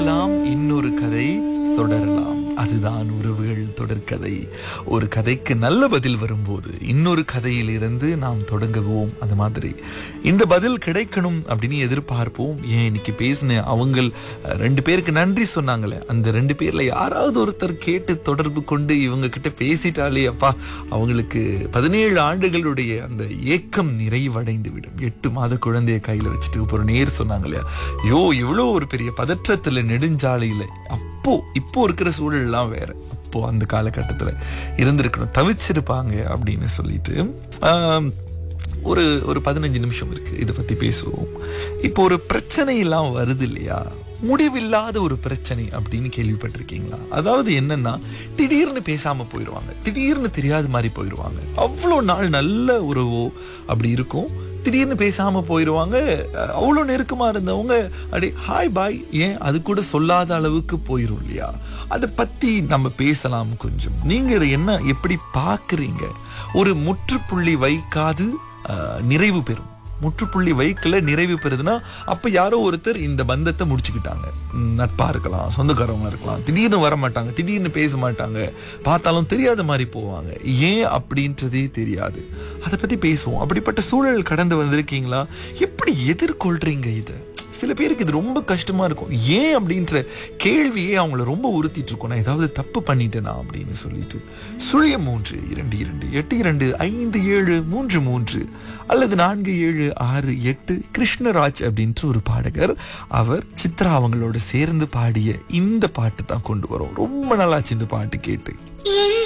பிரியலாம் இன்னொரு கதை தொடரலாம் அதுதான் உறவுகள் தொடர்கதை ஒரு கதைக்கு நல்ல பதில் வரும்போது இன்னொரு கதையிலிருந்து நாம் தொடங்குவோம் அது மாதிரி இந்த பதில் கிடைக்கணும் அப்படின்னு எதிர்பார்ப்போம் ஏன் இன்னைக்கு பேசின அவங்க அஹ், ரெண்டு பேருக்கு நன்றி சொன்னாங்களே அந்த ரெண்டு பேர்ல யாராவது ஒருத்தர் கேட்டு தொடர்பு கொண்டு இவங்க கிட்ட பேசிட்டாலே அப்பா அவங்களுக்கு பதினேழு ஆண்டுகளுடைய அந்த ஏக்கம் நிறைவடைந்து விடும் எட்டு மாத குழந்தைய கையில வச்சுட்டு இப்போ ஒரு நேர் சொன்னாங்க இல்லையா ஐயோ இவ்வளோ ஒரு பெரிய பதற்றத்துல நெடுஞ்சாலையில அப்போ இப்போ இருக்கிற சூழல்லாம் வேற அப்போ அந்த காலகட்டத்துல இருந்திருக்கணும் தவிச்சிருப்பாங்க அப்படின்னு சொல்லிட்டு ஆம், ஒரு ஒரு பதினஞ்சு நிமிஷம் இருக்கு இதை பத்தி பேசுவோம் இப்போ ஒரு பிரச்சனை எல்லாம் வருது இல்லையா முடிவில்லாத ஒரு பிரச்சனை அப்படின்னு கேள்விப்பட்டிருக்கீங்களா அதாவது என்னன்னா திடீர்னு பேசாம போயிடுவாங்க திடீர்னு தெரியாத மாதிரி போயிடுவாங்க அவ்வளோ நாள் நல்ல உறவோ அப்படி இருக்கும் திடீர்னு பேசாம போயிடுவாங்க அஹ் அவ்வளோ நெருக்கமா இருந்தவங்க அப்படி ஹாய் பாய் ஏன் அது கூட சொல்லாத அளவுக்கு போயிரும் இல்லையா அதை பத்தி நம்ம பேசலாம் கொஞ்சம் நீங்க இதை என்ன எப்படி பார்க்கறீங்க ஒரு முற்றுப்புள்ளி வைக்காது அஹ், நிறைவு பெறும் முற்றுப்புள்ளி வைக்கல நிறைவு பெறுதுன்னா அப்ப யாரோ ஒருத்தர் இந்த பந்தத்தை முடிச்சுக்கிட்டாங்க ம், நட்பா இருக்கலாம் சொந்தக்காரவங்க இருக்கலாம் திடீர்னு வர மாட்டாங்க திடீர்னு பேச மாட்டாங்க பார்த்தாலும் தெரியாத மாதிரி போவாங்க ஏன் அப்படின்றதே தெரியாது அதை பத்தி பேசுவோம் அப்படிப்பட்ட சூழல் கடந்து வந்திருக்கீங்களா எப்படி எதிர்கொள்றீங்க இதை சில பேருக்கு இது ரொம்ப கஷ்டமா இருக்கும் ஏன் அப்படின்ற கேள்வியே அவங்கள ரொம்ப உறுத்திட்டு இருக்கும் நான் ஏதாவது தப்பு பண்ணிட்டேனா அப்படின்னு சொல்லிட்டு சுழிய மூன்று இரண்டு இரண்டு எட்டு இரண்டு ஐந்து ஏழு மூன்று மூன்று அல்லது நான்கு ஏழு ஆறு எட்டு கிருஷ்ணராஜ் அப்படின்ற ஒரு பாடகர் அவர் சித்ரா அவங்களோட சேர்ந்து பாடிய இந்த பாட்டு தான் கொண்டு வரும் ரொம்ப நல்லாச்சு இந்த பாட்டு கேட்டு